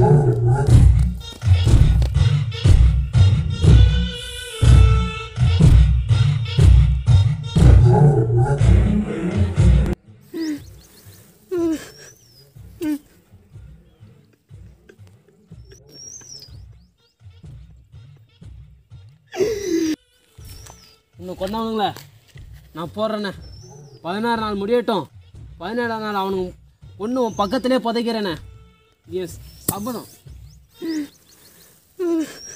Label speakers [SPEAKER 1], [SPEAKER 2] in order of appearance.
[SPEAKER 1] இன்னும் கொண்டவங்களே நான் போடுறேண்ணே பதினாறு நாள் முடியட்டும் பதினேழாம் நாள் அவனுக்கு ஒன்று உன் பக்கத்திலே புதைக்கிறேண்ணே எஸ் சபதம்